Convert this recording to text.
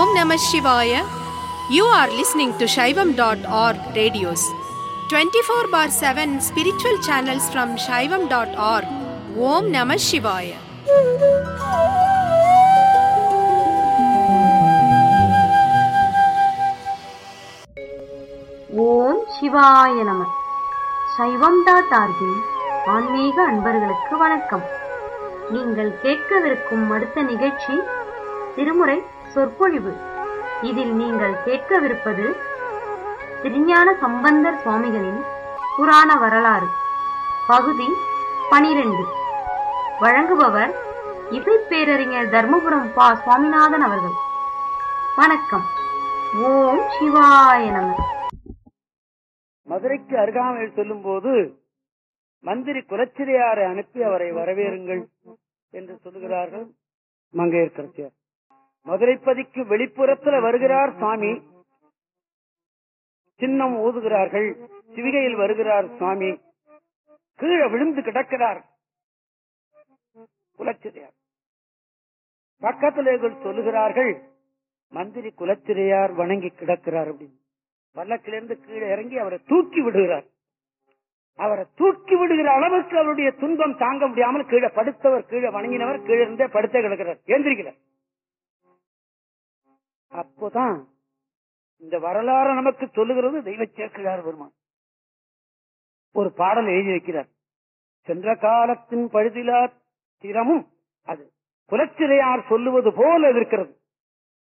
Namah Shivaya. You are listening to Shaivam.org radios. 24 bar 7 spiritual channels from Shaivam.org. Om Namah Shivaya. ஓம் சிவாய நம சைவம் dot ஆர்கின் ஆன்மீக அன்பர்களுக்கு வணக்கம் நீங்கள் கேட்கவிருக்கும் அடுத்த நிகழ்ச்சி திருமுறை சொற்பொழிவு இதில் நீங்கள் கேட்கவிருப்பது திருஞான சம்பந்தர் சுவாமிகளின் புராண வரலாறு பகுதி பனிரெண்டு வழங்குபவர் இசைப்பேரறிஞர் தர்மபுரம் பா சுவாமிநாதன் அவர்கள் வணக்கம் ஓம் சிவாய நம மதுரைக்கு அருகாமையில் செல்லும் போது மந்திரி குலச்சிறையாரை அனுப்பி அவரை வரவேறுங்கள் என்று சொல்லுகிறார்கள் மங்கையர்கரசியார் மதுரைப்பதிக்கு வெளிப்புறத்துல வருகிறார் சுவாமி சின்னம் ஊதுகிறார்கள் சிவிகையில் வருகிறார் சுவாமி கீழே விழுந்து கிடக்கிறார் குலச்சிறையார் பக்கத்தில் சொல்லுகிறார்கள் மந்திரி குலச்சிறையார் வணங்கி கிடக்கிறார் அப்படின்னு பல்லக்கிலிருந்து கீழே இறங்கி அவரை தூக்கி விடுகிறார் அவரை தூக்கி விடுகிற அளவுக்கு அவருடைய துன்பம் தாங்க முடியாமல் கீழே படுத்தவர் கீழே வணங்கினவர் கீழே இருந்தே படுத்தே கிடக்கிறார் எந்திரிக்கிறார் அப்போதான் இந்த வரலாறு நமக்கு சொல்லுகிறது தெய்வ சேர்க்கிறார் பெருமான் ஒரு பாடல் எழுதி வைக்கிறார் சென்ற காலத்தின் பழுதிலா திறமும் அது குலச்சிறையார் சொல்லுவது போல இருக்கிறது